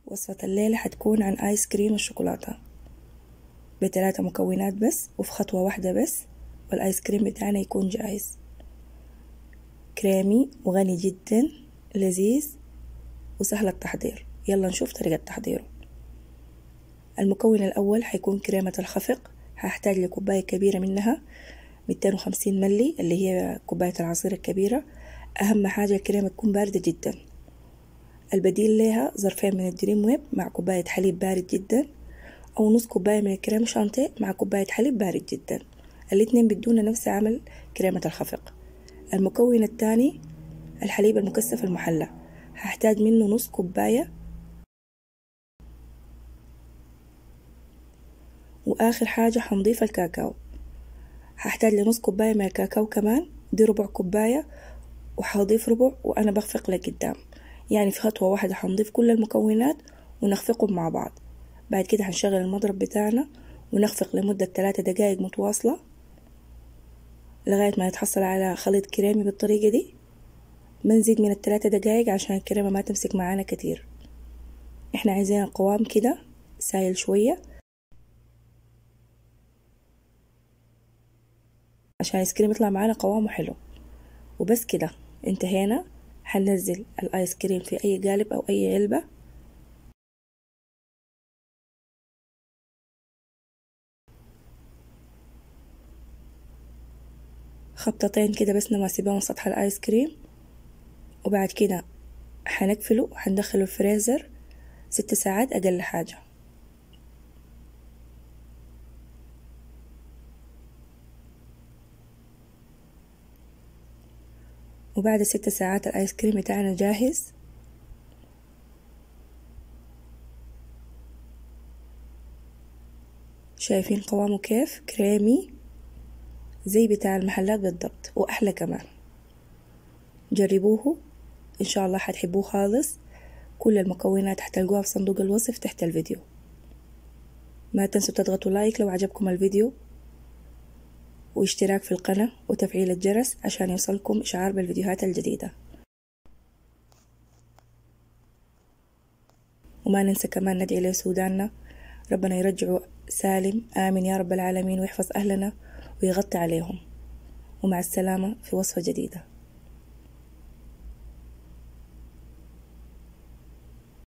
وصفة الليلة حتكون عن آيس كريم الشوكولاتة بثلاثة مكونات بس وفي خطوة واحدة بس والآيس كريم بتاعنا يكون جاهز كريمي وغني جدا لذيذ وسهل التحضير يلا نشوف طريقة تحضيره المكون الأول حيكون كريمة الخفق هحتاج لكوباية كبيرة منها ميتين وخمسين ملي اللي هي كوباية العصير الكبيرة أهم حاجة الكريمة تكون باردة جدا البديل لها ظرفين من الدريم ويب مع كوباية حليب بارد جدا أو نص كوباية من الكريم شانتيه مع كوباية حليب بارد جدا الاتنين بدون نفس عمل كريمة الخفق المكون الثاني الحليب المكثف المحلى هحتاج منه نص كوباية وآخر حاجة حنضيف الكاكاو هحتاج لنص كوباية من الكاكاو كمان دي ربع كوباية وحضيف ربع وأنا بخفق لقدام يعني في خطوة واحدة حنضيف كل المكونات ونخفقهم مع بعض بعد كده هنشغل المضرب بتاعنا ونخفق لمدة ثلاثة دقايق متواصلة لغاية ما نتحصل على خليط كريمي بالطريقة دي بنزيد من الثلاثة دقايق عشان الكريمة ما تمسك معانا كتير احنا عايزين القوام كده سايل شوية عشان الايس كريم يطلع معانا قوامه حلو وبس كده انتهينا هننزل الايس كريم في اي قالب او اي علبة خبطتين كده بس نماسبهم سطح الايس كريم وبعد كده حنقفله وحندخله الفريزر ست ساعات اقل حاجة وبعد ست ساعات الايس كريم بتاعنا جاهز شايفين قوامه كيف كريمي زي بتاع المحلات بالضبط واحلى كمان جربوه ان شاء الله حتحبوه خالص كل المكونات حتلقوها في صندوق الوصف تحت الفيديو ما تنسوا تضغطوا لايك لو عجبكم الفيديو واشتراك في القناة وتفعيل الجرس عشان يوصلكم إشعار بالفيديوهات الجديدة وما ننسى كمان ندعي لسوداننا ربنا يرجعه سالم آمين يا رب العالمين ويحفظ أهلنا ويغطي عليهم ومع السلامة في وصفة جديدة